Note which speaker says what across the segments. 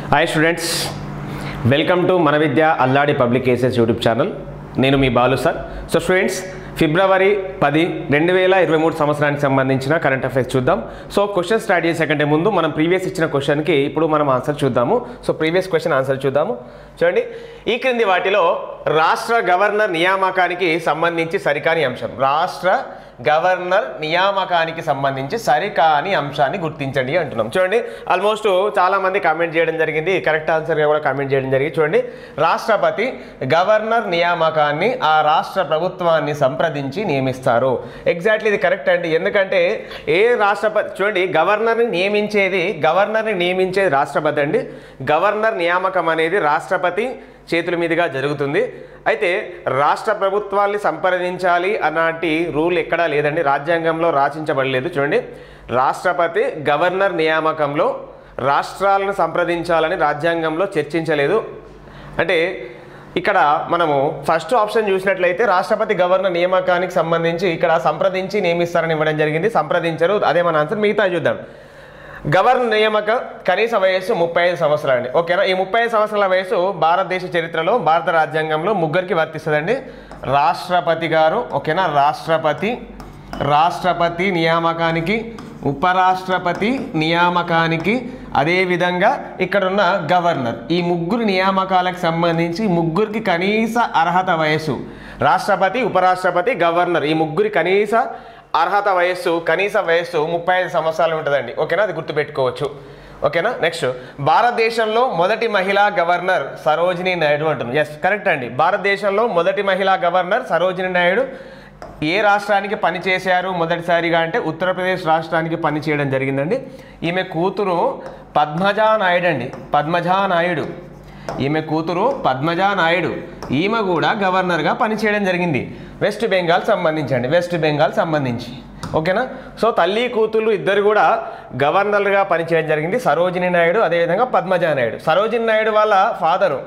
Speaker 1: hi students welcome to మన Vidya Alladi public cases YouTube channel నేను మీ బాలు సార్ సో స్టూడెంట్స్ ఫిబ్రవరి పది రెండు వేల ఇరవై మూడు సంవత్సరానికి సంబంధించిన కరెంట్ అఫైర్స్ చూద్దాం సో క్వశ్చన్ స్టార్ట్ చేసే కంటే ముందు మనం ప్రీవియస్ ఇచ్చిన క్వశ్చన్కి ఇప్పుడు మనం ఆన్సర్ చూద్దాము సో ప్రీవియస్ క్వశ్చన్ ఆన్సర్ చూద్దాము చూడండి ఈ క్రింది వాటిలో రాష్ట్ర గవర్నర్ నియామకానికి సంబంధించి సరికాని అంశం రాష్ట్ర గవర్నర్ నియామకానికి సంబంధించి సరికాని అంశాన్ని గుర్తించండి అంటున్నాం చూడండి ఆల్మోస్ట్ చాలా మంది కామెంట్ చేయడం జరిగింది కరెక్ట్ ఆన్సర్గా కూడా కామెంట్ చేయడం జరిగింది చూడండి రాష్ట్రపతి గవర్నర్ నియామకాన్ని ఆ రాష్ట్ర ప్రభుత్వాన్ని సంప్రదించి నియమిస్తారు ఎగ్జాక్ట్లీ ఇది కరెక్ట్ అండి ఎందుకంటే ఏ రాష్ట్రపతి చూడండి గవర్నర్ని నియమించేది గవర్నర్ని నియమించేది రాష్ట్రపతి అండి గవర్నర్ నియామకం అనేది రాష్ట్రపతి చేతుల మీదుగా జరుగుతుంది అయితే రాష్ట్ర ప్రభుత్వాల్ని సంప్రదించాలి అన్నటి రూల్ ఎక్కడా లేదండి రాజ్యాంగంలో రాసించబడలేదు చూడండి రాష్ట్రపతి గవర్నర్ నియామకంలో రాష్ట్రాలను సంప్రదించాలని రాజ్యాంగంలో చర్చించలేదు అంటే ఇక్కడ మనము ఫస్ట్ ఆప్షన్ చూసినట్లయితే రాష్ట్రపతి గవర్నర్ నియామకానికి సంబంధించి ఇక్కడ సంప్రదించి నియమిస్తారని ఇవ్వడం జరిగింది సంప్రదించరు అదే మన ఆన్సర్ మిగతా చూద్దాం గవర్నర్ నియామక కనీస వయస్సు ముప్పై ఐదు సంవత్సరాలు అండి ఓకేనా ఈ ముప్పై ఐదు సంవత్సరాల వయసు భారతదేశ చరిత్రలో భారత రాజ్యాంగంలో ముగ్గురికి వర్తిస్తుందండి రాష్ట్రపతి గారు ఓకేనా రాష్ట్రపతి రాష్ట్రపతి నియామకానికి ఉపరాష్ట్రపతి నియామకానికి అదేవిధంగా ఇక్కడున్న గవర్నర్ ఈ ముగ్గురు నియామకాలకు సంబంధించి ముగ్గురికి కనీస అర్హత వయస్సు రాష్ట్రపతి ఉపరాష్ట్రపతి గవర్నర్ ఈ ముగ్గురి కనీస అర్హత వయస్సు కనీస వయస్సు ముప్పై ఐదు సంవత్సరాలు ఉంటుందండి ఓకేనా అది గుర్తుపెట్టుకోవచ్చు ఓకేనా నెక్స్ట్ భారతదేశంలో మొదటి మహిళా గవర్నర్ సరోజినీ నాయుడు అంటుంది ఎస్ కరెక్ట్ అండి భారతదేశంలో మొదటి మహిళా గవర్నర్ సరోజినీ నాయుడు ఏ రాష్ట్రానికి పనిచేశారు మొదటిసారిగా అంటే ఉత్తరప్రదేశ్ రాష్ట్రానికి పని చేయడం జరిగిందండి ఈమె కూతురు పద్మజా నాయుడు అండి పద్మజా నాయుడు ఈమె కూతురు పద్మజా నాయుడు ఈమె కూడా గవర్నర్గా పనిచేయడం జరిగింది వెస్ట్ బెంగాల్ సంబంధించండి వెస్ట్ బెంగాల్ సంబంధించి ఓకేనా సో తల్లి కూతుళ్ళు ఇద్దరు కూడా గవర్నర్గా పనిచేయడం జరిగింది సరోజిని నాయుడు అదేవిధంగా పద్మజా నాయుడు సరోజిని నాయుడు వాళ్ళ ఫాదరు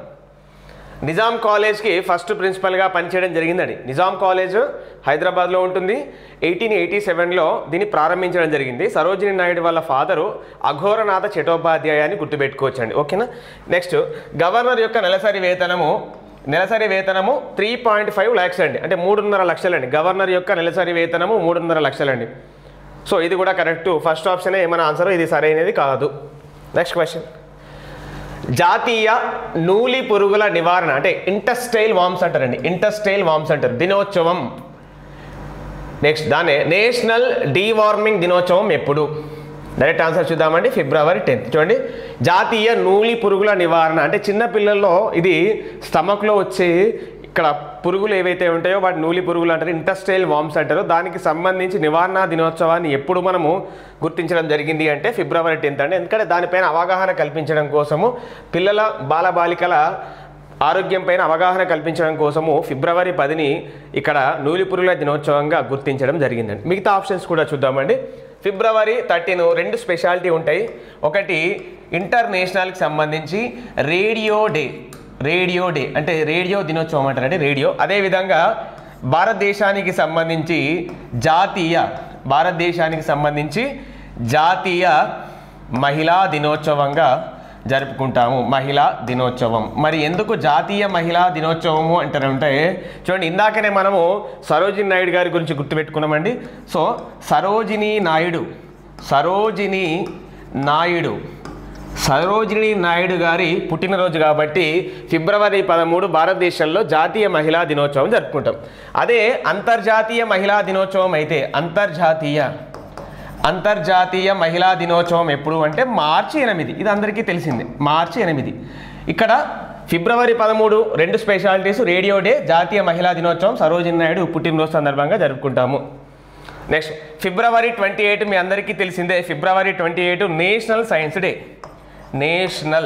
Speaker 1: నిజాం కాలేజ్కి ఫస్ట్ ప్రిన్సిపల్గా పనిచేయడం జరిగిందండి నిజాం కాలేజ్ హైదరాబాద్లో ఉంటుంది ఎయిటీన్ ఎయిటీ సెవెన్లో దీన్ని ప్రారంభించడం జరిగింది సరోజిని నాయుడు వాళ్ళ ఫాదరు అఘోరనాథ చటోపాధ్యాయ అని గుర్తుపెట్టుకోవచ్చండి ఓకేనా నెక్స్ట్ గవర్నర్ యొక్క నెలసరి వేతనము నెలసరి వేతనము త్రీ పాయింట్ ఫైవ్ ల్యాక్స్ అండి అంటే మూడున్నర లక్షలండి గవర్నర్ యొక్క నెలసరి వేతనము మూడున్నర లక్షలండి సో ఇది కూడా కరెక్ట్ ఫస్ట్ ఆప్షనే ఏమైనా ఆన్సర్ ఇది సరైనది కాదు నెక్స్ట్ క్వశ్చన్ జాతీయ నూలి పురుగుల నివారణ అంటే ఇంటస్టైల్ వామ్స్ అంటారండి ఇంటస్టైల్ వామ్స్ అంటారు దినోత్సవం నెక్స్ట్ దానే నేషనల్ డీవార్మింగ్ దినోత్సవం ఎప్పుడు డైరెక్ట్ ఆన్సర్ చూద్దామండి ఫిబ్రవరి టెన్త్ చూడండి జాతీయ నూలి పురుగుల నివారణ అంటే చిన్న పిల్లల్లో ఇది స్టమక్లో వచ్చే ఇక్కడ పురుగులు ఏవైతే ఉంటాయో వాటి నూలి పురుగులు అంటారు ఇంటస్టైల్ వామ్స్ అంటారు దానికి సంబంధించి నివారణ దినోత్సవాన్ని ఎప్పుడు మనము గుర్తించడం జరిగింది అంటే ఫిబ్రవరి టెన్త్ అండి ఎందుకంటే దానిపైన అవగాహన కల్పించడం కోసము పిల్లల బాలబాలికల ఆరోగ్యం పైన అవగాహన కల్పించడం కోసము ఫిబ్రవరి పదిని ఇక్కడ నూలి పురుగుల దినోత్సవంగా గుర్తించడం జరిగిందండి మిగతా ఆప్షన్స్ కూడా చూద్దామండి ఫిబ్రవరి థర్టీన్ రెండు స్పెషాలిటీ ఉంటాయి ఒకటి ఇంటర్నేషనల్కి సంబంధించి రేడియో డే రేడియో డే అంటే రేడియో దినోత్సవం అంటారంటే రేడియో అదేవిధంగా భారతదేశానికి సంబంధించి జాతీయ భారతదేశానికి సంబంధించి జాతీయ మహిళా దినోత్సవంగా జరుపుకుంటాము మహిళా దినోత్సవం మరి ఎందుకు జాతీయ మహిళా దినోత్సవము అంటారంటే చూడండి ఇందాకనే మనము సరోజిని నాయుడు గారి గురించి గుర్తుపెట్టుకున్నామండి సో సరోజిని నాయుడు సరోజిని నాయుడు సరోజిని నాయుడు గారి పుట్టినరోజు కాబట్టి ఫిబ్రవరి పదమూడు భారతదేశంలో జాతీయ మహిళా దినోత్సవం జరుపుకుంటాం అదే అంతర్జాతీయ మహిళా దినోత్సవం అయితే అంతర్జాతీయ అంతర్జాతీయ మహిళా దినోత్సవం ఎప్పుడు అంటే మార్చి ఎనిమిది ఇది అందరికీ తెలిసిందే మార్చి ఎనిమిది ఇక్కడ ఫిబ్రవరి పదమూడు రెండు స్పెషాలిటీస్ రేడియో డే జాతీయ మహిళా దినోత్సవం సరోజిని నాయుడు పుట్టినరోజు సందర్భంగా జరుపుకుంటాము నెక్స్ట్ ఫిబ్రవరి ట్వంటీ ఎయిట్ మీ అందరికీ తెలిసిందే ఫిబ్రవరి twenty eight national science day national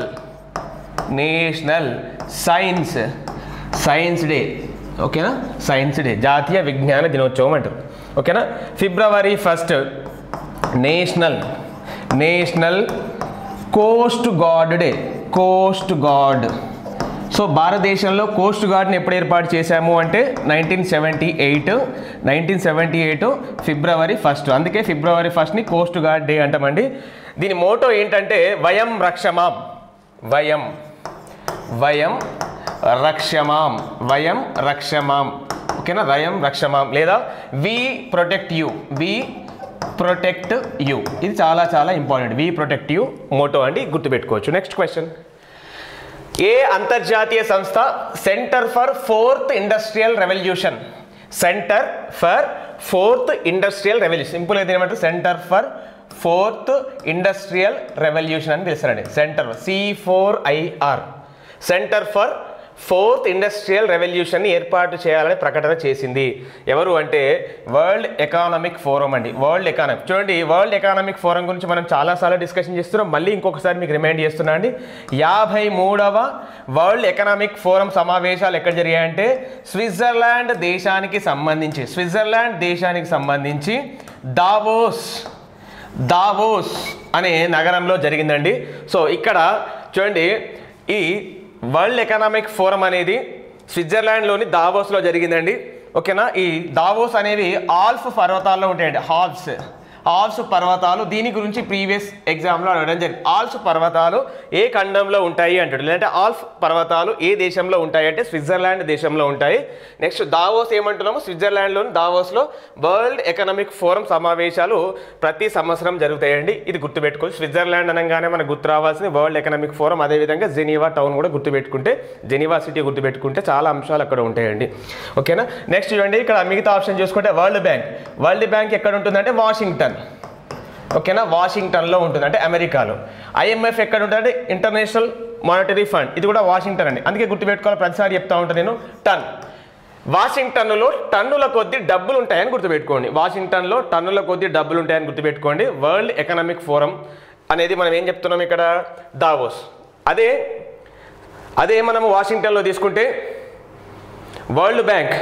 Speaker 1: national science science day ఓకేనా సైన్స్ డే జాతీయ విజ్ఞాన దినోత్సవం అంటారు ఓకేనా ఫిబ్రవరి first national national coast guard day coast guard so భారతదేశంలో కోస్ట్ గార్డ్ని ఎప్పుడు ఏర్పాటు చేశాము అంటే nineteen seventy eight nineteen seventy eight ఫిబ్రవరి ఫస్ట్ అందుకే ఫిబ్రవరి ఫస్ట్ని కోస్ట్ గార్డ్ డే అంటామండి దీని మోటో ఏంటంటే వయం రక్షమాం వయం వయం రక్షమాం వయం రక్షమాం ఓకేనా వయం రక్షమాం లేదా we protect you we protect you ఇది చాలా చాలా important we protect you motto అండి గుర్తుపెట్టుకోవచ్చు నెక్స్ట్ క్వశ్చన్ ఏ అంతర్జాతీయ సంస్థ centre for fourth industrial revolution centre for fourth industrial revolution simple అయితే ఏమంటారు centre for fourth industrial revolution అని పిలుస్తారండి centre C four I R centre for fourth industrial రెవల్యూషన్ని ఏర్పాటు చేయాలని ప్రకటన చేసింది ఎవరు అంటే వరల్డ్ ఎకానమిక్ ఫోరం అండి వరల్డ్ ఎకానమిక్ చూడండి వరల్డ్ ఎకానమిక్ ఫోరం గురించి మనం చాలాసార్లు డిస్కషన్ చేస్తున్నాం మళ్ళీ ఇంకొకసారి మీకు రిమైండ్ చేస్తున్నా అండి యాభై మూడవ వరల్డ్ ఎకనామిక్ ఫోరం సమావేశాలు ఎక్కడ జరిగాయంటే స్విట్జర్లాండ్ దేశానికి సంబంధించి స్విట్జర్లాండ్ దేశానికి సంబంధించి దావోస్ దావోస్ అనే నగరంలో జరిగిందండి సో ఇక్కడ చూడండి ఈ వరల్డ్ ఎకనామిక్ ఫోరం అనేది స్విట్జర్లాండ్లోని దావోస్లో జరిగిందండి ఓకేనా ఈ దావోస్ అనేవి ఆల్ఫ్ పర్వతాల్లో ఉంటాయండి హాల్స్ ఆల్స్ పర్వతాలు దీని గురించి ప్రీవియస్ ఎగ్జామ్లో అడగడం జరిగింది ఆల్స్ పర్వతాలు ఏ ఖండంలో ఉంటాయి అంటాడు లేదంటే ఆల్ఫ్ పర్వతాలు ఏ దేశంలో ఉంటాయి అంటే స్విట్జర్లాండ్ దేశంలో ఉంటాయి నెక్స్ట్ దావోస్ ఏమంటున్నాము స్విట్జర్లాండ్లోని దావోస్లో వరల్డ్ ఎకనామిక్ ఫోరం సమావేశాలు ప్రతి సంవత్సరం జరుగుతాయండి ఇది గుర్తుపెట్టుకోవాలి స్విట్జర్లాండ్ అనగానే మనకు గుర్తు రావాల్సింది వరల్డ్ ఎకనామిక్ ఫోరం అదేవిధంగా జెనీవా టౌన్ కూడా గుర్తుపెట్టుకుంటే జెనీవా సిటీ గుర్తుపెట్టుకుంటే చాలా అంశాలు అక్కడ ఉంటాయండి ఓకేనా నెక్స్ట్ చూడండి ఇక్కడ మిగతా ఆప్షన్ చూసుకుంటే వరల్డ్ బ్యాంక్ వరల్డ్ బ్యాంక్ ఎక్కడ ఉంటుందంటే వాషింగ్టన్ ఓకేనా వాషింగ్టన్లో ఉంటుంది అంటే అమెరికాలో ఐఎంఎఫ్ ఎక్కడ ఉంటుంది ఇంటర్నేషనల్ మానిటరీ ఫండ్ ఇది కూడా వాషింగ్టన్ అండి అందుకే గుర్తుపెట్టుకోవాలి ప్రతిసారి చెప్తా ఉంటాను నేను టన్ వాషింగ్టన్లో టన్నుల కొద్ది డబ్బులు ఉంటాయని గుర్తుపెట్టుకోండి వాషింగ్టన్లో టన్నుల కొద్ది డబ్బులు ఉంటాయని గుర్తుపెట్టుకోండి వరల్డ్ ఎకనామిక్ ఫోరం అనేది మనం ఏం చెప్తున్నాం ఇక్కడ దావోస్ అదే అదే మనము వాషింగ్టన్లో తీసుకుంటే వరల్డ్ బ్యాంక్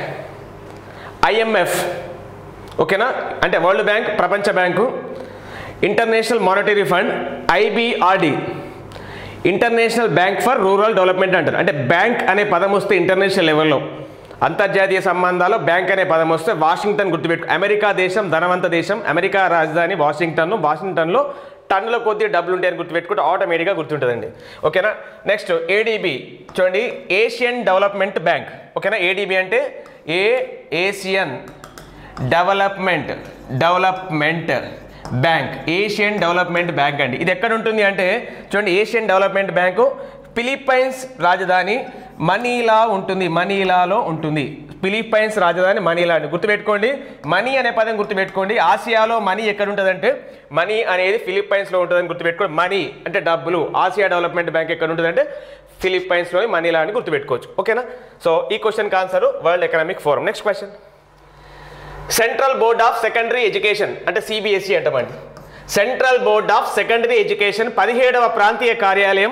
Speaker 1: ఐఎంఎఫ్ ఓకేనా అంటే వరల్డ్ బ్యాంక్ ప్రపంచ bank international monetary fund IBRD international bank for rural development అంటారు అంటే బ్యాంక్ అనే పదం వస్తే ఇంటర్నేషనల్ లెవెల్లో అంతర్జాతీయ సంబంధాలు బ్యాంక్ అనే పదం వస్తే వాషింగ్టన్ గుర్తుపెట్టు అమెరికా దేశం ధనవంత దేశం అమెరికా రాజధాని వాషింగ్టన్ వాషింగ్టన్లో టన్నుల కొద్ది డబ్బులు ఉంటాయని గుర్తుపెట్టుకుంటే ఆటోమేటిక్గా గుర్తుంటుందండి ఓకేనా నెక్స్ట్ ఏడీబీ చూడండి ఏషియన్ డెవలప్మెంట్ బ్యాంక్ ఓకేనా ఏడీబీ అంటే A Asian development development bank Asian development bank అండి ఇది ఎక్కడ ఉంటుంది అంటే చూడండి ఏషియన్ డెవలప్మెంట్ బ్యాంకు ఫిలిప్పైన్స్ రాజధాని మనీలా ఉంటుంది మనీలాలో ఉంటుంది ఫిలిప్పైన్స్ రాజధాని మనీలా అండి గుర్తుపెట్టుకోండి మనీ అనే పదం గుర్తుపెట్టుకోండి ఆసియాలో మనీ ఎక్కడ ఉంటుందంటే మనీ అనేది ఫిలిప్పైన్స్లో ఉంటుందని గుర్తుపెట్టుకోండి మనీ అంటే డబ్బులు ఆసియా డెవలప్మెంట్ బ్యాంక్ ఎక్కడ ఉంటుందంటే ఫిలిప్పైన్స్లోని మనీలా అని గుర్తుపెట్టుకోవచ్చు ఓకేనా సో ఈ క్వశ్చన్కి answer world economic forum next question central board of secondary education అంటే సిబిఎస్ఈ అంటామండి central board of secondary education పదిహేడవ ప్రాంతీయ కార్యాలయం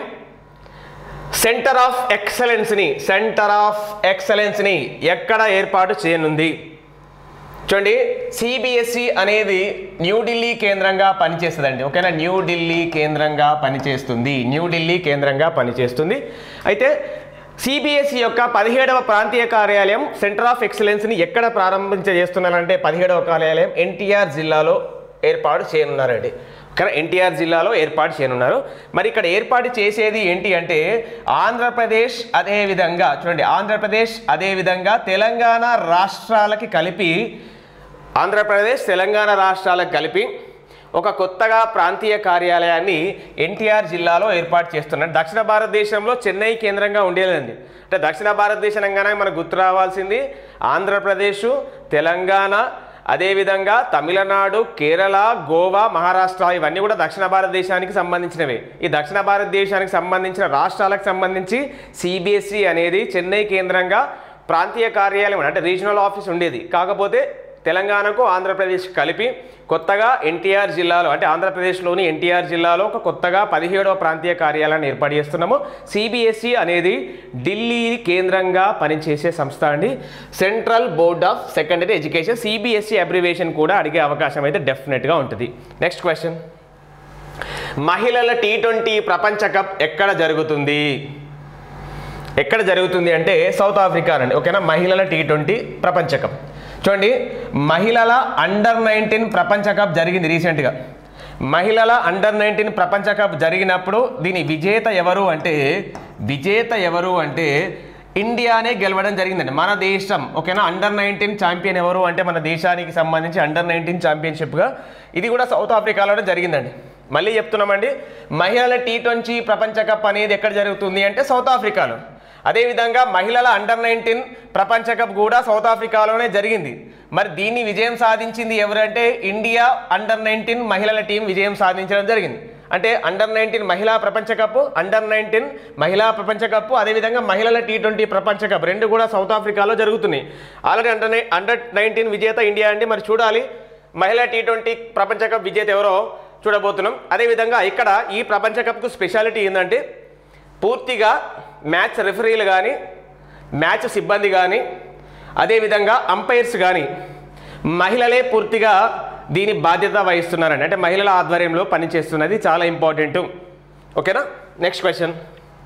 Speaker 1: సెంటర్ ఆఫ్ ఎక్సలెన్స్ని సెంటర్ ఆఫ్ ఎక్సలెన్స్ని ఎక్కడ ఏర్పాటు చేయనుంది చూడండి సిబిఎస్ఈ అనేది న్యూఢిల్లీ కేంద్రంగా పనిచేస్తుందండి ఓకేనా న్యూఢిల్లీ కేంద్రంగా పనిచేస్తుంది న్యూఢిల్లీ కేంద్రంగా పనిచేస్తుంది అయితే సిబిఎస్ఈ యొక్క పదిహేడవ ప్రాంతీయ కార్యాలయం సెంటర్ ఆఫ్ ఎక్సలెన్స్ని ఎక్కడ ప్రారంభించ చేస్తున్నారంటే పదిహేడవ కార్యాలయం ఎన్టీఆర్ జిల్లాలో ఏర్పాటు చేయనున్నారండి కానీ ఎన్టీఆర్ జిల్లాలో ఏర్పాటు చేయనున్నారు మరి ఇక్కడ ఏర్పాటు చేసేది ఏంటి అంటే ఆంధ్రప్రదేశ్ అదే విధంగా చూడండి ఆంధ్రప్రదేశ్ అదే విధంగా తెలంగాణ రాష్ట్రాలకి కలిపి ఆంధ్రప్రదేశ్ తెలంగాణ రాష్ట్రాలకు కలిపి ఒక కొత్తగా ప్రాంతీయ కార్యాలయాన్ని ఎన్టీఆర్ జిల్లాలో ఏర్పాటు చేస్తున్నారు దక్షిణ భారతదేశంలో చెన్నై కేంద్రంగా ఉండేదండి అంటే దక్షిణ భారతదేశం అనగానే మనకు గుర్తు రావాల్సింది ఆంధ్రప్రదేశ్ తెలంగాణ అదేవిధంగా తమిళనాడు కేరళ గోవా మహారాష్ట్ర ఇవన్నీ కూడా దక్షిణ భారతదేశానికి సంబంధించినవి ఈ దక్షిణ భారతదేశానికి సంబంధించిన రాష్ట్రాలకు సంబంధించి సిబిఎస్ఈ అనేది చెన్నై కేంద్రంగా ప్రాంతీయ కార్యాలయం అంటే రీజనల్ ఆఫీస్ ఉండేది కాకపోతే తెలంగాణకు ఆంధ్రప్రదేశ్ కలిపి కొత్తగా ఎన్టీఆర్ జిల్లాలో అంటే ఆంధ్రప్రదేశ్లోని ఎన్టీఆర్ జిల్లాలో ఒక కొత్తగా పదిహేడవ ప్రాంతీయ కార్యాలయాన్ని ఏర్పాటు చేస్తున్నాము సిబిఎస్ఈ అనేది ఢిల్లీ కేంద్రంగా పనిచేసే సంస్థ అండి central board of secondary education CBSE abbreviation కూడా అడిగే అవకాశం అయితే డెఫినెట్గా ఉంటుంది నెక్స్ట్ క్వశ్చన్ మహిళల టీ ట్వంటీ ప్రపంచ కప్ ఎక్కడ జరుగుతుంది ఎక్కడ జరుగుతుంది అంటే సౌత్ ఆఫ్రికా అండి ఓకేనా మహిళల టీ ట్వంటీ ప్రపంచ కప్ చూడండి మహిళల అండర్ నైన్టీన్ ప్రపంచ కప్ జరిగింది రీసెంట్గా మహిళల అండర్ నైన్టీన్ ప్రపంచ కప్ జరిగినప్పుడు దీని విజేత ఎవరు అంటే విజేత ఎవరు అంటే ఇండియానే గెలవడం జరిగిందండి మన దేశం ఓకేనా అండర్ నైన్టీన్ ఛాంపియన్ ఎవరు అంటే మన దేశానికి సంబంధించి అండర్ నైన్టీన్ ఛాంపియన్షిప్గా ఇది కూడా సౌత్ ఆఫ్రికాలోనే జరిగిందండి మళ్ళీ చెప్తున్నామండి మహిళల టీ ట్వంటీ ప్రపంచ కప్ అనేది ఎక్కడ జరుగుతుంది అంటే సౌత్ ఆఫ్రికాలో అదేవిధంగా మహిళల అండర్ నైన్టీన్ ప్రపంచ కప్ కూడా సౌత్ ఆఫ్రికాలోనే జరిగింది మరి దీన్ని విజయం సాధించింది ఎవరంటే ఇండియా అండర్ నైన్టీన్ మహిళల టీం విజయం సాధించడం జరిగింది అంటే అండర్ నైన్టీన్ మహిళా ప్రపంచ కప్ అండర్ నైన్టీన్ మహిళా ప్రపంచ కప్ అదేవిధంగా మహిళల టీ ట్వంటీ ప్రపంచ కప్ రెండు కూడా సౌత్ ఆఫ్రికాలో జరుగుతున్నాయి ఆల్రెడీ అండర్ నై అండర్ నైన్టీన్ విజేత ఇండియా అండి మరి చూడాలి మహిళా టీ ట్వంటీ ప్రపంచ కప్ విజేత ఎవరో చూడబోతున్నాం అదేవిధంగా ఇక్కడ ఈ ప్రపంచ కప్కు స్పెషాలిటీ ఏంటంటే పూర్తిగా మ్యాచ్ రెఫరీలు కానీ మ్యాచ్ సిబ్బంది కానీ అదేవిధంగా అంపైర్స్ కానీ మహిళలే పూర్తిగా దీని బాధ్యత వహిస్తున్నారండి అంటే మహిళల ఆధ్వర్యంలో పనిచేస్తున్నది చాలా ఇంపార్టెంట్ ఓకేనా నెక్స్ట్ క్వశ్చన్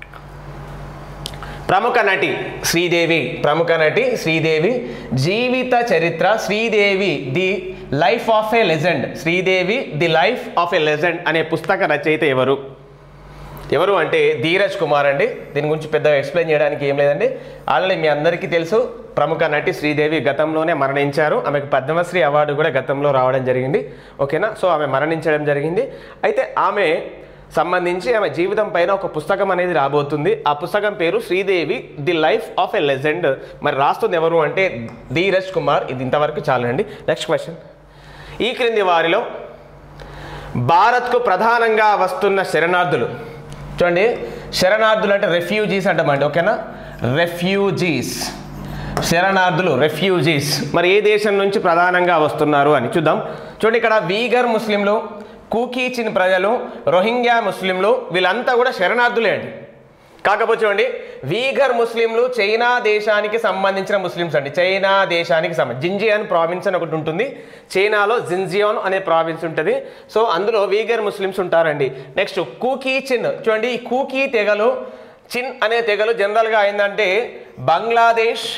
Speaker 1: ప్రముఖ నటి శ్రీదేవి ప్రముఖ నటి శ్రీదేవి జీవిత చరిత్ర Sridevi the life of a legend Sridevi the life of a legend అనే పుస్తక రచయిత ఎవరు ఎవరు అంటే ధీరజ్ కుమార్ అండి దీని గురించి పెద్దగా ఎక్స్ప్లెయిన్ చేయడానికి ఏం లేదండి ఆల్రెడీ మీ అందరికీ తెలుసు ప్రముఖ నటి శ్రీదేవి గతంలోనే మరణించారు ఆమెకు పద్మశ్రీ అవార్డు కూడా గతంలో రావడం జరిగింది ఓకేనా సో ఆమె మరణించడం జరిగింది అయితే ఆమె సంబంధించి ఆమె జీవితం పైన ఒక పుస్తకం అనేది రాబోతుంది ఆ పుస్తకం పేరు Sridevi the life of a legend మరి రాస్తుంది ఎవరు అంటే ధీరజ్ కుమార్ ఇది ఇంతవరకు చాలండి నెక్స్ట్ క్వశ్చన్ ఈ క్రింది వారిలో భారత్కు ప్రధానంగా వస్తున్న శరణార్థులు చూడండి శరణార్థులు అంటే రెఫ్యూజీస్ అంటామండి ఓకేనా రెఫ్యూజీస్ శరణార్థులు రెఫ్యూజీస్ మరి ఏ దేశం నుంచి ప్రధానంగా వస్తున్నారు అని చూద్దాం చూడండి ఇక్కడ వీగర్ ముస్లింలు కూకీచిన్ ప్రజలు రోహింగ్యా ముస్లింలు వీళ్ళంతా కూడా శరణార్థులే అండి కాకపోతే చూడండి వీగర్ ముస్లింలు చైనా దేశానికి సంబంధించిన ముస్లిమ్స్ అండి చైనా దేశానికి సంబంధించి జింజియాన్ ప్రావిన్స్ అని ఒకటి ఉంటుంది చైనాలో జింజియాన్ అనే ప్రావిన్స్ ఉంటుంది సో అందులో వీగర్ ముస్లిమ్స్ ఉంటారండి నెక్స్ట్ కూకీ చిన్ చూడండి ఈ కూకీ తెగలు చిన్ అనే తెగలు జనరల్గా ఏంటంటే బంగ్లాదేశ్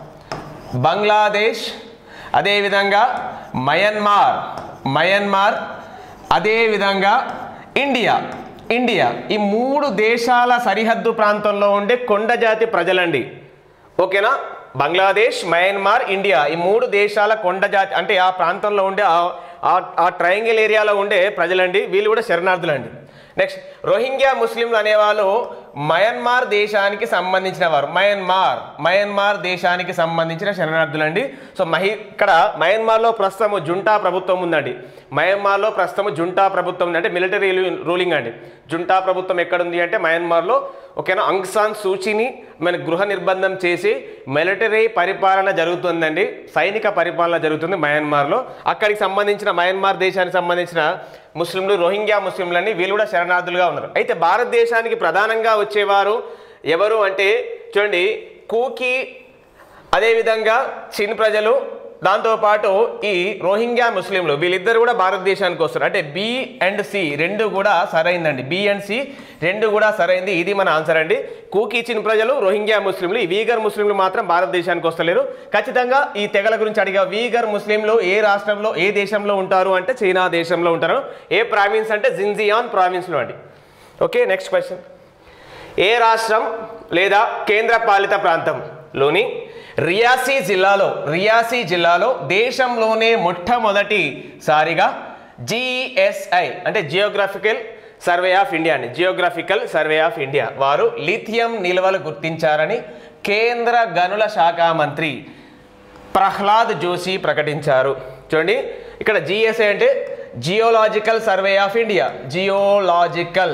Speaker 1: బంగ్లాదేశ్ అదేవిధంగా మయన్మార్ మయన్మార్ అదేవిధంగా ఇండియా ఇండియా ఈ మూడు దేశాల సరిహద్దు ప్రాంతంలో ఉండే కొండ జాతి ప్రజలండి ఓకేనా బంగ్లాదేశ్ మయన్మార్ ఇండియా ఈ మూడు దేశాల కొండ జాతి అంటే ఆ ప్రాంతంలో ఉండే ఆ- ఆ- ఆ ట్రయాంగిల్ ఏరియాలో ఉండే ప్రజలండి వీళ్ళు కూడా శరణార్థులండి నెక్స్ట్ రోహింగ్యా ముస్లింలు అనేవాళ్ళు మయన్మార్ దేశానికి సంబంధించిన వారు మయన్మార్ మయన్మార్ దేశానికి సంబంధించిన శరణార్థులండి సో మహి ఇక్కడ మయన్మార్లో ప్రస్తుతం జుంటా ప్రభుత్వం ఉందండి మయన్మార్లో ప్రస్తుతం జుంటా ప్రభుత్వం ఉంది అంటే మిలిటరీ రూలింగ్ అండి జుంటా ప్రభుత్వం ఎక్కడుంది అంటే మయన్మార్లో ఓకేనా అంగ్సాన్ సూచిని మన గృహ నిర్బంధం చేసి మిలిటరీ పరిపాలన జరుగుతుందండి సైనిక పరిపాలన జరుగుతుంది మయన్మార్లో అక్కడికి సంబంధించిన మయన్మార్ దేశానికి సంబంధించిన ముస్లింలు రోహింగ్యా ముస్లింలని వీళ్ళు కూడా శరణార్థులుగా ఉన్నారు అయితే భారతదేశానికి ప్రధానంగా వచ్చేవారు ఎవరు అంటే చూడండి కూకీ అదేవిధంగా చిన్ ప్రజలు దాంతోపాటు ఈ రోహింగ్యా ముస్లింలు వీళ్ళిద్దరు కూడా భారతదేశానికి వస్తారు అంటే బి అండ్ సి రెండు కూడా సరైందండి బి అండ్ సి రెండు కూడా సరైంది ఇది మన ఆన్సర్ అండి కూకీ చిన్ ప్రజలు రోహింగ్యా ముస్లింలు ఈ వీగర్ ముస్లింలు మాత్రం భారతదేశానికి వస్తలేరు ఖచ్చితంగా ఈ తెగల గురించి అడిగా వీగర్ ముస్లింలు ఏ రాష్ట్రంలో ఏ దేశంలో ఉంటారు అంటే చైనా దేశంలో ఉంటారు ఏ ప్రావిన్స్ అంటే జిన్జియాన్ ప్రావిన్స్లో అండి ఓకే నెక్స్ట్ క్వశ్చన్ ఏ రాష్ట్రం లేదా కేంద్ర పాలిత ప్రాంతంలోని రియాసీ జిల్లాలో రియాసీ జిల్లాలో దేశంలోనే మొట్టమొదటిసారిగా జిఎస్ఐ అంటే జియోగ్రఫికల్ సర్వే ఆఫ్ ఇండియా అండి జియోగ్రఫికల్ సర్వే ఆఫ్ ఇండియా వారు లిథియం నిల్వలు గుర్తించారని కేంద్ర గనుల శాఖ మంత్రి ప్రహ్లాద్ జోషి ప్రకటించారు చూడండి ఇక్కడ జిఎస్ఐ అంటే geological survey of India geological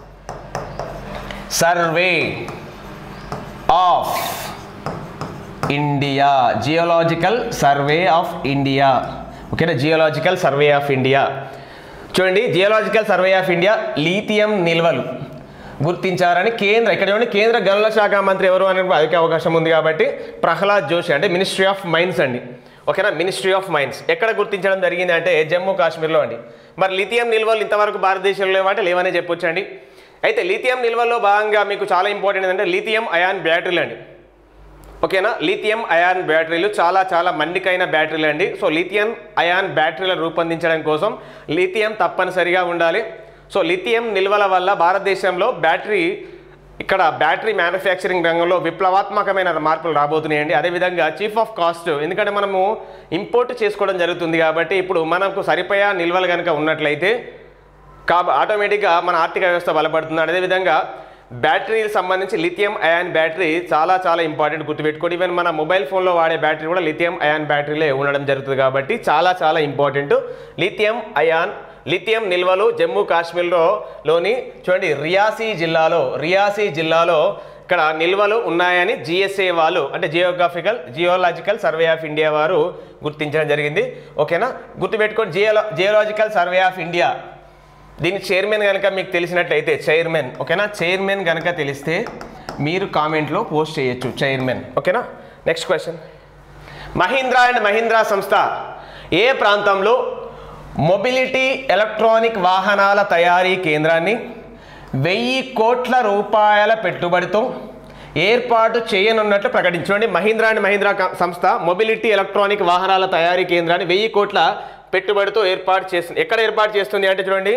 Speaker 1: survey of India geological survey of India ఓకేనా జియోలాజికల్ సర్వే ఆఫ్ ఇండియా చూడండి geological survey of India lithium నిల్వలు గుర్తించారని కేంద్ర ఇక్కడ చూడండి కేంద్ర గనుల శాఖ మంత్రి ఎవరు అనే అడిగే అవకాశం ఉంది కాబట్టి ప్రహ్లాద్ జోషి అంటే మినిస్ట్రీ ఆఫ్ మైన్స్ అండి ఓకేనా మినిస్ట్రీ ఆఫ్ మైన్స్ ఎక్కడ గుర్తించడం జరిగింది అంటే జమ్మూ కాశ్మీర్లో అండి మరి లిథియం నిల్వలు ఇంతవరకు భారతదేశంలో లేవంటే లేవనే చెప్పొచ్చండి అయితే లిథియం నిల్వల్లో భాగంగా మీకు చాలా ఇంపార్టెంట్ ఏంటంటే లిథియం అయాన్ బ్యాటరీలు అండి ఓకేనా లిథియం అయాన్ బ్యాటరీలు చాలా చాలా మన్నికైన బ్యాటరీలు అండి సో లిథియం అయాన్ బ్యాటరీలను రూపొందించడం కోసం లిథియం తప్పనిసరిగా ఉండాలి సో లిథియం నిల్వల వల్ల భారతదేశంలో బ్యాటరీ ఇక్కడ బ్యాటరీ మ్యానుఫ్యాక్చరింగ్ రంగంలో విప్లవాత్మకమైన మార్పులు రాబోతున్నాయండి అదేవిధంగా చీఫ్ ఆఫ్ కాస్ట్ ఎందుకంటే మనము ఇంపోర్ట్ చేసుకోవడం జరుగుతుంది కాబట్టి ఇప్పుడు మనకు సరిపోయే నిల్వలు కనుక ఉన్నట్లయితే కాబ ఆటోమేటిక్గా మన ఆర్థిక వ్యవస్థ బలపడుతుంది అదేవిధంగా బ్యాటరీకి సంబంధించి లిథియం అయాన్ బ్యాటరీ చాలా చాలా ఇంపార్టెంట్ గుర్తుపెట్టుకోండి ఈవెన్ మన మొబైల్ ఫోన్లో వాడే బ్యాటరీ కూడా లిథియం అయాన్ బ్యాటరీలే ఉండడం జరుగుతుంది కాబట్టి చాలా చాలా ఇంపార్టెంట్ లిథియం అయాన్ లిథియం నిల్వలు జమ్మూ కాశ్మీర్లో లోని చూడండి రియాసీ జిల్లాలో రియాసీ జిల్లాలో ఇక్కడ నిల్వలు ఉన్నాయని జిఎస్ఏ వాళ్ళు అంటే geographical geological survey of India వారు గుర్తించడం జరిగింది ఓకేనా గుర్తుపెట్టుకోండి geo geological survey of India దీని చైర్మన్ కనుక మీకు తెలిసినట్లయితే చైర్మన్ ఓకేనా చైర్మన్ కనుక తెలిస్తే మీరు కామెంట్లో పోస్ట్ చేయొచ్చు చైర్మన్ ఓకేనా next question Mahindra and Mahindra సంస్థ ఏ ప్రాంతంలో మొబిలిటీ ఎలక్ట్రానిక్ వాహనాల తయారీ కేంద్రాన్ని వెయ్యి కోట్ల రూపాయల పెట్టుబడితో ఏర్పాటు చేయనున్నట్లు ప్రకటించండి మహీంద్రా అండ్ మహీంద్రా క- సంస్థ మొబిలిటీ ఎలక్ట్రానిక్ వాహనాల తయారీ కేంద్రాన్ని వెయ్యి కోట్ల పెట్టుబడితో ఏర్పాటు చేస్తుంది ఎక్కడ ఏర్పాటు చేస్తుంది అంటే చూడండి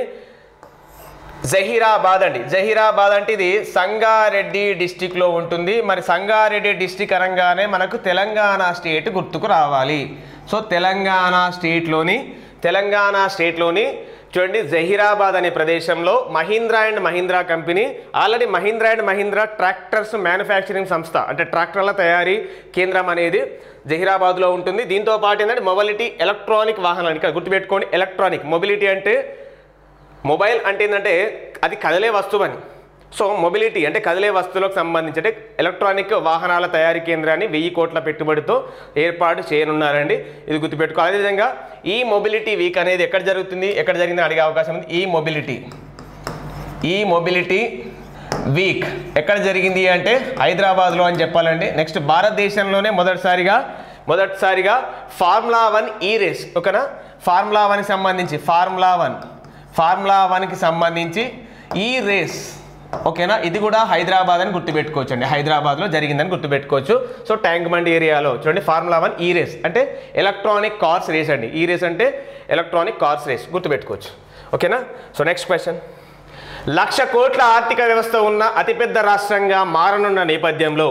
Speaker 1: జహీరాబాద్ అండి జహీరాబాద్ అంటే ఇది సంగారెడ్డి డిస్టిక్లో ఉంటుంది మరి సంగారెడ్డి డిస్టిక్ అనగానే మనకు తెలంగాణ స్టేట్ గుర్తుకు రావాలి సో తెలంగాణ స్టేట్లోని తెలంగాణ స్టేట్లోని చూడండి జహీరాబాద్ అనే ప్రదేశంలో Mahindra and Mahindra company already Mahindra and Mahindra tractors manufacturing సంస్థ అంటే ట్రాక్టర్ల తయారీ కేంద్రం అనేది జహీరాబాద్లో ఉంటుంది దీంతో పాటు ఏంటంటే మొబిలిటీ ఎలక్ట్రానిక్ వాహనాలు ఇక్కడ గుర్తుపెట్టుకోండి ఎలక్ట్రానిక్ మొబిలిటీ అంటే మొబైల్ అంటే ఏంటంటే అది కదిలే వస్తువు అని సో మొబిలిటీ అంటే కదిలే వస్తువులకు సంబంధించి అంటే ఎలక్ట్రానిక్ వాహనాల తయారీ కేంద్రాన్ని వెయ్యి కోట్ల పెట్టుబడితో ఏర్పాటు చేయనున్నారండి ఇది గుర్తుపెట్టుకోవాలి అదేవిధంగా ఈ మొబిలిటీ వీక్ అనేది ఎక్కడ జరుగుతుంది ఎక్కడ జరిగిందని అడిగే అవకాశం ఉంది ఈ మొబిలిటీ ఈ మొబిలిటీ వీక్ ఎక్కడ జరిగింది అంటే హైదరాబాద్లో అని చెప్పాలండి నెక్స్ట్ భారతదేశంలోనే మొదటిసారిగా మొదటిసారిగా ఫార్ములా వన్ ఈ రేస్ ఓకేనా ఫార్ములా వన్కి సంబంధించి ఫార్ములా వన్ ఫార్ములా వన్కి సంబంధించి ఈ రేస్ ఓకేనా ఇది కూడా హైదరాబాద్ అని గుర్తుపెట్టుకోవచ్చు అండి హైదరాబాద్లో జరిగిందని గుర్తుపెట్టుకోవచ్చు సో ట్యాంక్ బండ్ ఏరియాలో చూడండి ఫార్ములా వన్ ఈ రేస్ అంటే ఎలక్ట్రానిక్ కార్స్ రేస్ అండి ఈ రేస్ అంటే ఎలక్ట్రానిక్ కార్స్ రేస్ గుర్తుపెట్టుకోవచ్చు ఓకేనా సో నెక్స్ట్ క్వశ్చన్ లక్ష కోట్ల ఆర్థిక వ్యవస్థ ఉన్న అతిపెద్ద రాష్ట్రంగా మారనున్న నేపథ్యంలో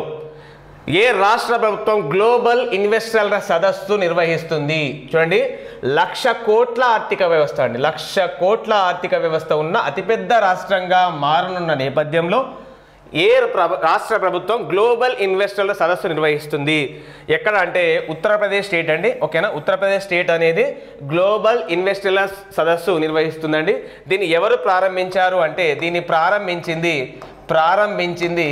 Speaker 1: ఏ రాష్ట్ర ప్రభుత్వం గ్లోబల్ ఇన్వెస్టర్ల సదస్సు నిర్వహిస్తుంది చూడండి లక్ష కోట్ల ఆర్థిక వ్యవస్థ అండి లక్ష కోట్ల ఆర్థిక వ్యవస్థ ఉన్న అతిపెద్ద రాష్ట్రంగా మారనున్న నేపథ్యంలో ఏ ప్రభ రాష్ట్ర ప్రభుత్వం గ్లోబల్ ఇన్వెస్టర్ల సదస్సు నిర్వహిస్తుంది ఎక్కడ అంటే ఉత్తరప్రదేశ్ స్టేట్ అండి ఓకేనా ఉత్తరప్రదేశ్ స్టేట్ అనేది గ్లోబల్ ఇన్వెస్టర్ల సదస్సు నిర్వహిస్తుందండి దీన్ని ఎవరు ప్రారంభించారు అంటే దీన్ని ప్రారంభించింది ప్రారంభించింది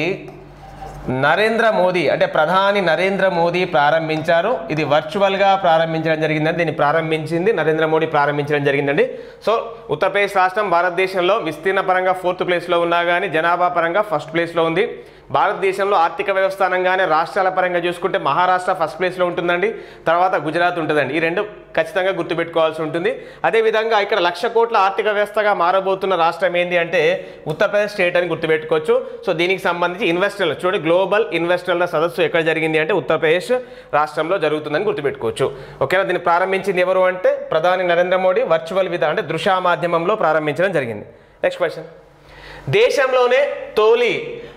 Speaker 1: నరేంద్ర మోదీ అంటే ప్రధాని నరేంద్ర మోదీ ప్రారంభించారు ఇది వర్చువల్గా ప్రారంభించడం జరిగిందండి దీన్ని ప్రారంభించింది నరేంద్ర మోడీ ప్రారంభించడం జరిగిందండి సో ఉత్తరప్రదేశ్ రాష్ట్రం భారతదేశంలో విస్తీర్ణ పరంగా ఫోర్త్ ప్లేస్లో ఉన్నా కానీ జనాభా పరంగా ఫస్ట్ ప్లేస్లో ఉంది భారతదేశంలో ఆర్థిక వ్యవస్థ అనగానే రాష్ట్రాల పరంగా చూసుకుంటే మహారాష్ట్ర ఫస్ట్ ప్లేస్లో ఉంటుందండి తర్వాత గుజరాత్ ఉంటుందండి ఈ రెండు ఖచ్చితంగా గుర్తుపెట్టుకోవాల్సి ఉంటుంది అదేవిధంగా ఇక్కడ లక్ష కోట్ల ఆర్థిక వ్యవస్థగా మారబోతున్న రాష్ట్రం ఏంటి అంటే ఉత్తరప్రదేశ్ స్టేట్ అని గుర్తుపెట్టుకోవచ్చు సో దీనికి సంబంధించి ఇన్వెస్టర్లు చూడండి గ్లోబల్ ఇన్వెస్టర్ల సదస్సు ఎక్కడ జరిగింది అంటే ఉత్తరప్రదేశ్ రాష్ట్రంలో జరుగుతుందని గుర్తుపెట్టుకోవచ్చు ఓకేనా దీన్ని ప్రారంభించింది ఎవరు అంటే ప్రధాని నరేంద్ర మోడీ వర్చువల్ విధా అంటే దృశ్య మాధ్యమంలో ప్రారంభించడం జరిగింది నెక్స్ట్ క్వశ్చన్ దేశంలోనే తోలి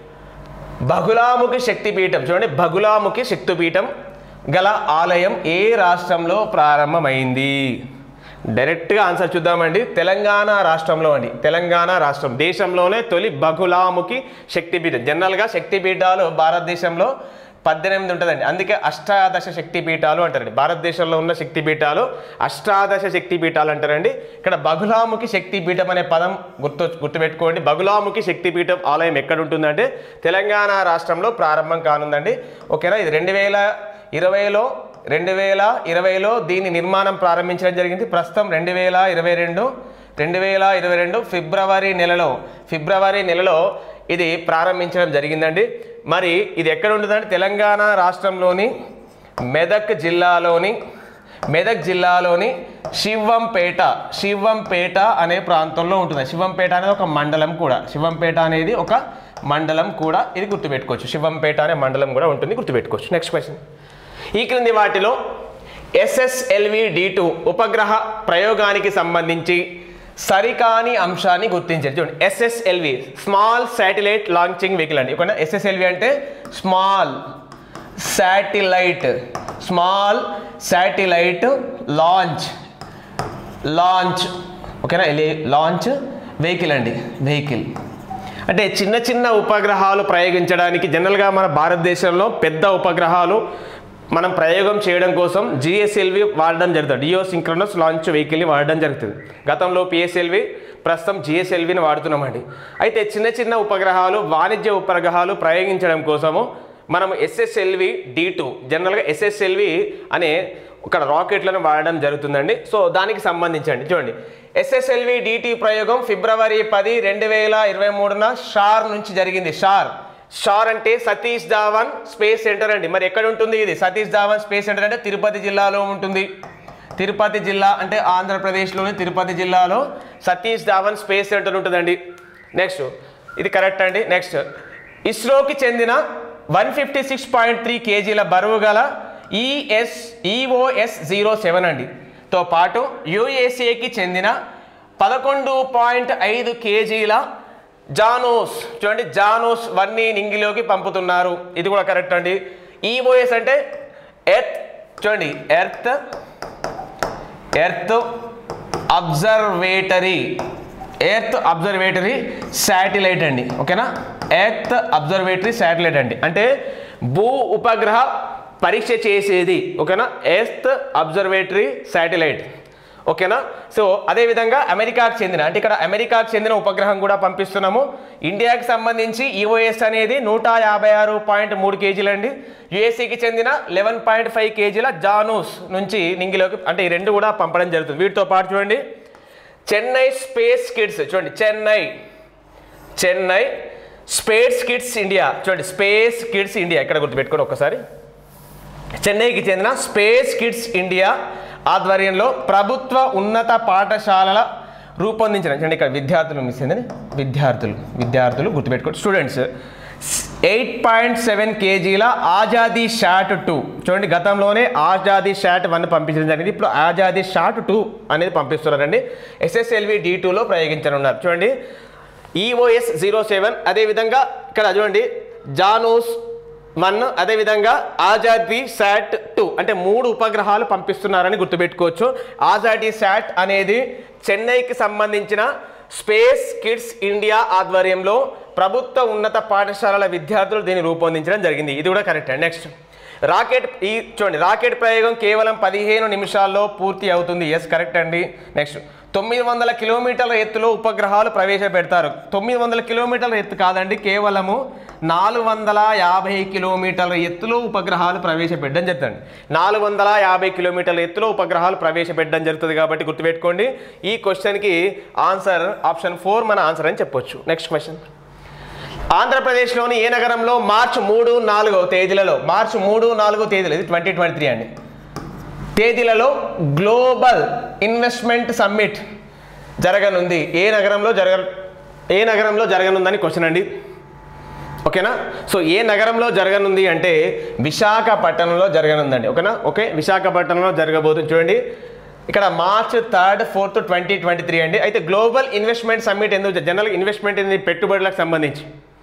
Speaker 1: బహుళాముఖి శక్తిపీఠం చూడండి బహుళాముఖి శక్తిపీఠం గల ఆలయం ఏ రాష్ట్రంలో ప్రారంభమైంది డైరెక్ట్గా ఆన్సర్ చూద్దామండి తెలంగాణ రాష్ట్రంలో అండి తెలంగాణ రాష్ట్రం దేశంలోనే తొలి బహుళాముఖి శక్తిపీఠం జనరల్గా శక్తిపీఠాలు భారతదేశంలో పద్దెనిమిది ఉంటుందండి అందుకే అష్టాదశ శక్తి పీఠాలు అంటారండి భారతదేశంలో ఉన్న శక్తి పీఠాలు అష్టాదశ శక్తి పీఠాలు అంటారండి ఇక్కడ బగులాముఖి శక్తి పీఠం అనే పదం గుర్తు గుర్తుపెట్టుకోండి బగులాముఖి శక్తి పీఠం ఆలయం ఎక్కడ ఉంటుందంటే తెలంగాణ రాష్ట్రంలో ప్రారంభం కానుందండి ఓకేనా ఇది రెండు వేల ఇరవైలో రెండు వేల ఇరవైలో దీని నిర్మాణం ప్రారంభించడం జరిగింది ప్రస్తుతం రెండు వేల ఇరవై రెండు రెండు వేల ఇరవై రెండు ఫిబ్రవరి నెలలో ఫిబ్రవరి నెలలో ఇది ప్రారంభించడం జరిగిందండి మరి ఇది ఎక్కడ ఉంటుందంటే తెలంగాణ రాష్ట్రంలోని మెదక్ జిల్లాలోని మెదక్ జిల్లాలోని శివంపేట శివంపేట అనే ప్రాంతంలో ఉంటుంది శివంపేట అనేది ఒక మండలం కూడా శివంపేట అనేది ఒక మండలం కూడా ఇది గుర్తుపెట్టుకోవచ్చు శివంపేట అనే మండలం కూడా ఉంటుంది గుర్తుపెట్టుకోవచ్చు నెక్స్ట్ క్వశ్చన్ ఈ క్రింది వాటిలో ఎస్ఎస్ఎల్వి డి టూ ఉపగ్రహ ప్రయోగానికి సంబంధించి సరికాని అంశాన్ని గుర్తించారు చూడండి SSLV small satellite launching vehicle అండి ఓకేనా ఎస్ఎస్ఎల్వి అంటే small satellite small satellite launch launch ఓకేనా లాంచ్ వెహికల్ అండి వెహికల్ అంటే చిన్న చిన్న ఉపగ్రహాలు ప్రయోగించడానికి జనరల్గా మన భారతదేశంలో పెద్ద ఉపగ్రహాలు మనం ప్రయోగం చేయడం కోసం జిఎస్ఎల్వి వాడడం జరుగుతుంది డియో సింక్రోనస్ లాంచ్ వెహికల్ని వాడడం జరుగుతుంది గతంలో పిఎస్ఎల్వి ప్రస్తుతం జిఎస్ఎల్విని వాడుతున్నామండి అయితే చిన్న చిన్న ఉపగ్రహాలు వాణిజ్య ఉపగ్రహాలు ప్రయోగించడం కోసము మనం ఎస్ఎస్ఎల్వి డి టూ జనరల్గా ఎస్ఎస్ఎల్వి అనే ఒక రాకెట్లను వాడడం జరుగుతుందండి సో దానికి సంబంధించండి చూడండి ఎస్ఎస్ఎల్వి డిటి ప్రయోగం ఫిబ్రవరి పది రెండు వేల ఇరవై మూడున షార్ నుంచి జరిగింది షార్ షార్ అంటే సతీష్ ధావన్ స్పేస్ సెంటర్ అండి మరి ఎక్కడ ఉంటుంది ఇది సతీష్ ధావన్ స్పేస్ సెంటర్ అంటే తిరుపతి జిల్లాలో ఉంటుంది తిరుపతి జిల్లా అంటే ఆంధ్రప్రదేశ్లోని తిరుపతి జిల్లాలో సతీష్ ధావన్ స్పేస్ సెంటర్ ఉంటుందండి నెక్స్ట్ ఇది కరెక్ట్ అండి నెక్స్ట్ ఇస్రోకి చెందిన one fifty six point three కేజీల బరువు గల ఈఎస్ ఈఓఎస్ జీరో సెవెన్ అండి తో పాటు యుఎస్ఏకి చెందిన పదకొండు పాయింట్ ఐదు కేజీల జానోస్ చూడండి జానోస్ వన్ని నింగిలోకి పంపుతున్నారు ఇది కూడా కరెక్ట్ అండి ఈఓఎస్ అంటే ఎర్త్ చూడండి earth earth observatory earth observatory satellite అండి ఓకేనా ఎర్త్ అబ్జర్వేటరీ శాటిలైట్ అండి అంటే భూ ఉపగ్రహ పరీక్ష చేసేది ఓకేనా ఎర్త్ అబ్జర్వేటరీ శాటిలైట్ ఓకేనా సో అదేవిధంగా అమెరికాకు చెందిన అంటే ఇక్కడ అమెరికాకు చెందిన ఉపగ్రహం కూడా పంపిస్తున్నాము ఇండియాకి సంబంధించి ఈఓఎస్ అనేది నూట యాభై ఆరు పాయింట్ మూడు కేజీలు అండి యుఎస్ఏకి చెందిన లెవెన్ పాయింట్ ఫైవ్ కేజీల జానూస్ నుంచి నింగిలోకి అంటే ఈ రెండు కూడా పంపడం జరుగుతుంది వీటితో పాటు చూడండి చెన్నై స్పేస్ కిడ్స్ చూడండి Chennai Chennai space kids India చూడండి స్పేస్ కిడ్స్ ఇండియా ఇక్కడ గుర్తుపెట్టుకోండి ఒకసారి చెన్నైకి చెందిన స్పేస్ కిడ్స్ ఇండియా ఆధ్వర్యంలో ప్రభుత్వ ఉన్నత పాఠశాలల రూపొందించిన చూడండి ఇక్కడ విద్యార్థులు మిస్ అయిందని విద్యార్థులు విద్యార్థులు గుర్తుపెట్టుకోండి స్టూడెంట్స్ ఎయిట్ పాయింట్ సెవెన్ కేజీల ఆజాదీ షాట్ టూ చూడండి గతంలోనే ఆజాదీ షాట్ వన్ పంపించడం జరిగింది ఇప్పుడు ఆజాదీ షాట్ టూ అనేది పంపిస్తున్నారండి ఎస్ఎస్ఎల్వి డి టూలో ప్రయోగించనున్నారు చూడండి ఈఓఎస్ జీరో సెవెన్ అదేవిధంగా ఇక్కడ చూడండి జానూస్ వన్ అదేవిధంగా ఆజాదీ శాట్ టూ అంటే మూడు ఉపగ్రహాలు పంపిస్తున్నారని గుర్తుపెట్టుకోవచ్చు ఆజాదీ శాట్ అనేది చెన్నైకి సంబంధించిన స్పేస్ కిడ్స్ ఇండియా ఆధ్వర్యంలో ప్రభుత్వ ఉన్నత పాఠశాలల విద్యార్థులు దీన్ని రూపొందించడం జరిగింది ఇది కూడా కరెక్ట్ అండి నెక్స్ట్ రాకెట్ ఈ చూడండి రాకెట్ ప్రయోగం కేవలం పదిహేను నిమిషాల్లో పూర్తి అవుతుంది ఎస్ కరెక్ట్ అండి నెక్స్ట్ తొమ్మిది వందల కిలోమీటర్ల ఎత్తులో ఉపగ్రహాలు ప్రవేశపెడతారు తొమ్మిది వందల కిలోమీటర్ల ఎత్తు కాదండి కేవలము నాలుగు వందల యాభై కిలోమీటర్ల ఎత్తులో ఉపగ్రహాలు ప్రవేశపెట్టడం జరుగుతుంది నాలుగు వందల యాభై కిలోమీటర్ల ఎత్తులో ఉపగ్రహాలు ప్రవేశపెట్టడం జరుగుతుంది కాబట్టి గుర్తుపెట్టుకోండి ఈ క్వశ్చన్కి ఆన్సర్ ఆప్షన్ ఫోర్ మన ఆన్సర్ అని చెప్పొచ్చు నెక్స్ట్ క్వశ్చన్ ఆంధ్రప్రదేశ్లోని ఏ నగరంలో మార్చి మూడు నాలుగో తేదీలలో మార్చి మూడు నాలుగో తేదీలు ఇది ట్వంటీ ట్వంటీ త్రీ అండి తేదీలలో గ్లోబల్ ఇన్వెస్ట్మెంట్ సమ్మిట్ జరగనుంది ఏ నగరంలో జరగ ఏ నగరంలో జరగనుందని క్వశ్చన్ అండి ఓకేనా సో ఏ నగరంలో జరగనుంది అంటే విశాఖపట్నంలో జరగనుందండి ఓకేనా ఓకే విశాఖపట్నంలో జరగబోతుంది చూడండి ఇక్కడ March third fourth twenty twenty three అండి అయితే గ్లోబల్ ఇన్వెస్ట్మెంట్ సమ్మిట్ ఎందుకు జనరల్ ఇన్వెస్ట్మెంట్ అనేది పెట్టుబడులకు సంబంధించి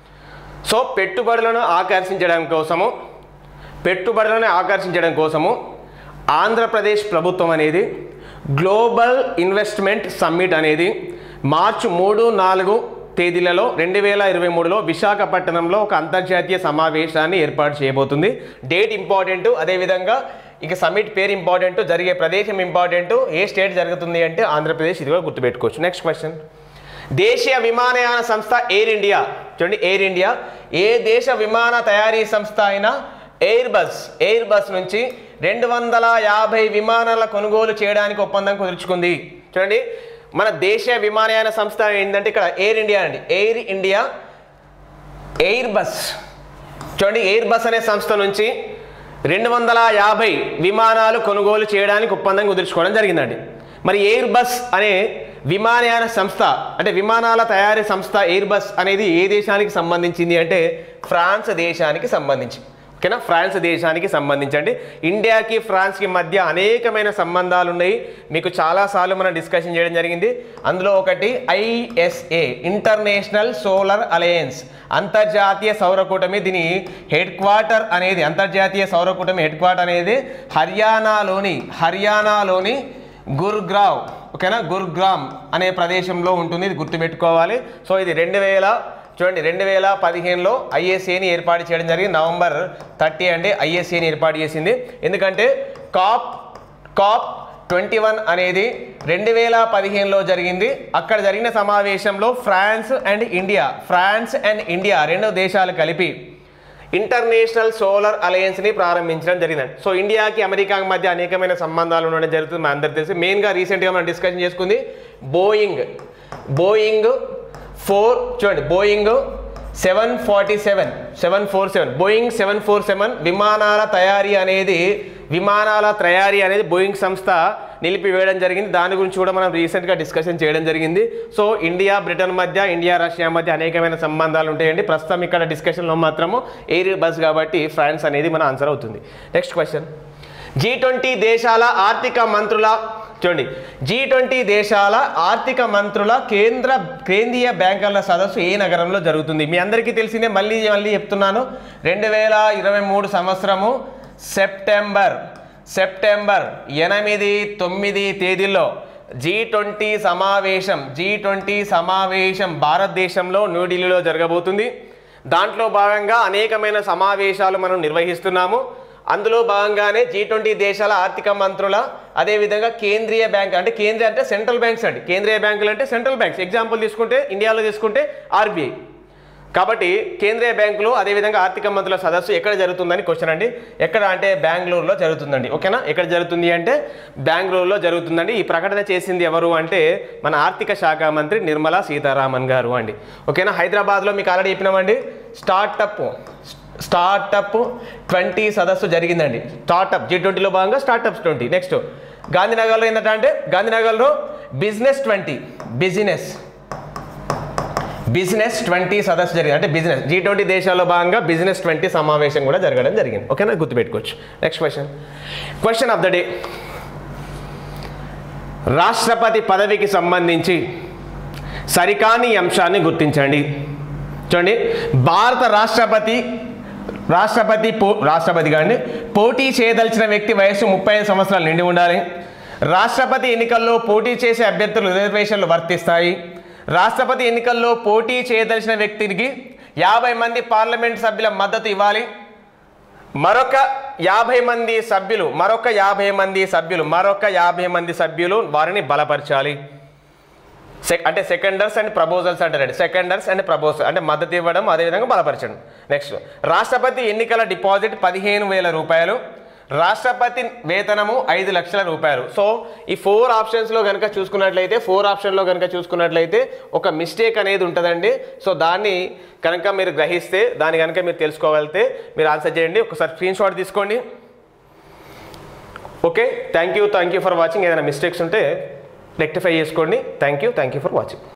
Speaker 1: సో పెట్టుబడులను ఆకర్షించడం కోసము పెట్టుబడులను ఆకర్షించడం కోసము ఆంధ్రప్రదేశ్ ప్రభుత్వం అనేది గ్లోబల్ ఇన్వెస్ట్మెంట్ సమ్మిట్ అనేది మార్చి మూడు నాలుగు తేదీలలో రెండు వేల ఇరవై మూడులో విశాఖపట్నంలో ఒక అంతర్జాతీయ సమావేశాన్ని ఏర్పాటు చేయబోతుంది డేట్ ఇంపార్టెంట్ అదేవిధంగా ఇక సమ్మిట్ పేరు ఇంపార్టెంట్ జరిగే ప్రదేశం ఇంపార్టెంట్ ఏ స్టేట్ జరుగుతుంది అంటే ఆంధ్రప్రదేశ్ ఇది కూడా గుర్తుపెట్టుకోవచ్చు నెక్స్ట్ క్వశ్చన్ దేశీయ విమానయాన సంస్థ ఎయిర్ ఇండియా చూడండి ఎయిర్ ఇండియా ఏ దేశ విమాన తయారీ సంస్థ అయినా ఎయిర్ బస్ ఎయిర్ బస్ నుంచి రెండు వందల యాభై విమానాల కొనుగోలు చేయడానికి ఒప్పందం కుదుర్చుకుంది చూడండి మన దేశీయ విమానయాన సంస్థ ఏంటంటే ఇక్కడ ఎయిర్ ఇండియా అండి ఎయిర్ ఇండియా ఎయిర్ బస్ చూడండి ఎయిర్ బస్ అనే సంస్థ నుంచి రెండు వందల యాభై విమానాలు కొనుగోలు చేయడానికి ఒప్పందం కుదుర్చుకోవడం జరిగిందండి మరి ఎయిర్ బస్ అనే విమానయాన సంస్థ అంటే విమానాల తయారీ సంస్థ ఎయిర్ బస్ అనేది ఏ దేశానికి సంబంధించింది అంటే ఫ్రాన్స్ దేశానికి సంబంధించి ఓకేనా ఫ్రాన్స్ దేశానికి సంబంధించండి ఇండియాకి ఫ్రాన్స్కి మధ్య అనేకమైన సంబంధాలు ఉన్నాయి మీకు చాలాసార్లు మనం డిస్కషన్ చేయడం జరిగింది అందులో ఒకటి ఐఎస్ఏ ఇంటర్నేషనల్ సోలార్ అలయన్స్ అంతర్జాతీయ సౌర కూటమి దీని హెడ్ క్వార్టర్ అనేది అంతర్జాతీయ సౌర కూటమి హెడ్ క్వార్టర్ అనేది హర్యానాలోని హర్యానాలోని గుర్గ్రావ్ ఓకేనా గుర్గ్రామ్ అనే ప్రదేశంలో ఉంటుంది ఇది గుర్తుపెట్టుకోవాలి సో ఇది రెండు వేల చూడండి రెండు వేల పదిహేనులో ఐఎస్ఏని ఏర్పాటు చేయడం జరిగింది నవంబర్ థర్టీ అంటే ఐఎస్ఏని ఏర్పాటు చేసింది ఎందుకంటే కాప్ కాప్ ట్వంటీ వన్ అనేది రెండు వేల పదిహేనులో జరిగింది అక్కడ జరిగిన సమావేశంలో France and India France and India రెండు దేశాలు కలిపి ఇంటర్నేషనల్ సోలార్ అలయన్స్ని ప్రారంభించడం జరిగిందండి సో ఇండియాకి అమెరికాకి మధ్య అనేకమైన సంబంధాలు ఉండడం జరుగుతుంది మన అందరికీ తెలిసి మెయిన్గా రీసెంట్గా మనం డిస్కషన్ చేసుకుంది బోయింగ్ బోయింగ్ ఫోర్ చూడండి Boeing seven forty seven seven four seven Boeing seven four seven విమానాల తయారీ అనేది విమానాల తయారీ అనేది బోయింగ్ సంస్థ నిలిపివేయడం జరిగింది దాని గురించి కూడా మనం రీసెంట్గా డిస్కషన్ చేయడం జరిగింది సో ఇండియా బ్రిటన్ మధ్య ఇండియా రష్యా మధ్య అనేకమైన సంబంధాలు ఉంటాయండి ప్రస్తుతం ఇక్కడ డిస్కషన్లో మాత్రము ఎయిర్ బస్ కాబట్టి ఫ్రాన్స్ అనేది మన ఆన్సర్ అవుతుంది నెక్స్ట్ క్వశ్చన్ జీ ట్వంటీ దేశాల ఆర్థిక మంత్రుల చూడండి జీ ట్వంటీ దేశాల ఆర్థిక మంత్రుల కేంద్ర కేంద్రీయ బ్యాంకుల సదస్సు ఏ నగరంలో జరుగుతుంది మీ అందరికీ తెలిసిందే మళ్ళీ మళ్ళీ చెప్తున్నాను రెండు వేల ఇరవై మూడు సంవత్సరము సెప్టెంబర్ సెప్టెంబర్ ఎనిమిది తొమ్మిది తేదీల్లో జీ ట్వంటీ సమావేశం జీ ట్వంటీ సమావేశం భారతదేశంలో న్యూఢిల్లీలో జరగబోతుంది దాంట్లో భాగంగా అనేకమైన సమావేశాలు మనం నిర్వహిస్తున్నాము అందులో భాగంగానే జీ ట్వంటీ దేశాల ఆర్థిక మంత్రుల అదేవిధంగా కేంద్రీయ బ్యాంక్ అంటే కేంద్రీయ అంటే సెంట్రల్ బ్యాంక్స్ అండి కేంద్రీయ బ్యాంకులు అంటే సెంట్రల్ బ్యాంక్స్ ఎగ్జాంపుల్ తీసుకుంటే ఇండియాలో తీసుకుంటే ఆర్బీఐ కాబట్టి కేంద్రీయ బ్యాంకులు అదేవిధంగా ఆర్థిక మంత్రుల సదస్సు ఎక్కడ జరుగుతుందని క్వశ్చన్ అండి ఎక్కడ అంటే బెంగళూరులో జరుగుతుందండి ఓకేనా ఎక్కడ జరుగుతుంది అంటే బెంగళూరులో జరుగుతుందండి ఈ ప్రకటన చేసింది ఎవరు అంటే మన ఆర్థిక శాఖ మంత్రి నిర్మలా సీతారామన్ గారు అండి ఓకేనా హైదరాబాద్లో మీకు ఆల్రెడీ చెప్పినామండి స్టార్టప్ స్టార్టప్ ట్వంటీ సదస్సు జరిగిందండి స్టార్టప్ జీ ట్వంటీలో భాగంగా స్టార్టప్స్ ట్వంటీ నెక్స్ట్ గాంధీనగర్లో ఏంటంటే గాంధీనగర్లో business twenty business business twenty సదస్సు జరిగింది అంటే బిజినెస్ జీ ట్వంటీ దేశాల్లో భాగంగా బిజినెస్ ట్వంటీ సమావేశం కూడా జరగడం జరిగింది ఓకేనా గుర్తుపెట్టుకోవచ్చు next question question of the day రాష్ట్రపతి పదవికి సంబంధించి సరికాని అంశాన్ని గుర్తించండి చూడండి భారత రాష్ట్రపతి రాష్ట్రపతి పో రాష్ట్రపతి కానీ పోటీ చేయదలిచిన వ్యక్తి వయసు ముప్పై ఐదు సంవత్సరాలు నిండి ఉండాలి రాష్ట్రపతి ఎన్నికల్లో పోటీ చేసే అభ్యర్థులు రిజర్వేషన్లు వర్తిస్తాయి రాష్ట్రపతి ఎన్నికల్లో పోటీ చేయదలిచిన వ్యక్తికి యాభై మంది పార్లమెంట్ సభ్యుల మద్దతు ఇవ్వాలి మరొక యాభై మంది సభ్యులు మరొక యాభై మంది సభ్యులు మరొక యాభై మంది సభ్యులు వారిని బలపరచాలి సెక్ అంటే సెకండర్స్ అండ్ ప్రపోజల్స్ అంటారండి సెకండర్స్ అండ్ ప్రపోజల్ అంటే మద్దతు ఇవ్వడం అదేవిధంగా బలపరచడం నెక్స్ట్ రాష్ట్రపతి ఎన్నికల డిపాజిట్ పదిహేను వేల రూపాయలు రాష్ట్రపతి వేతనము ఐదు లక్షల రూపాయలు సో ఈ ఫోర్ ఆప్షన్స్లో కనుక చూసుకున్నట్లయితే ఫోర్ ఆప్షన్లో కనుక చూసుకున్నట్లయితే ఒక మిస్టేక్ అనేది ఉంటుందండి సో దాన్ని కనుక మీరు గ్రహిస్తే దాన్ని కనుక మీరు తెలుసుకోగలిగితే మీరు ఆన్సర్ చేయండి ఒకసారి స్క్రీన్ షాట్ తీసుకోండి okay thank you thank you for watching ఏదైనా మిస్టేక్స్ ఉంటే రెక్టిఫై చేసుకోండి thank you thank you for watching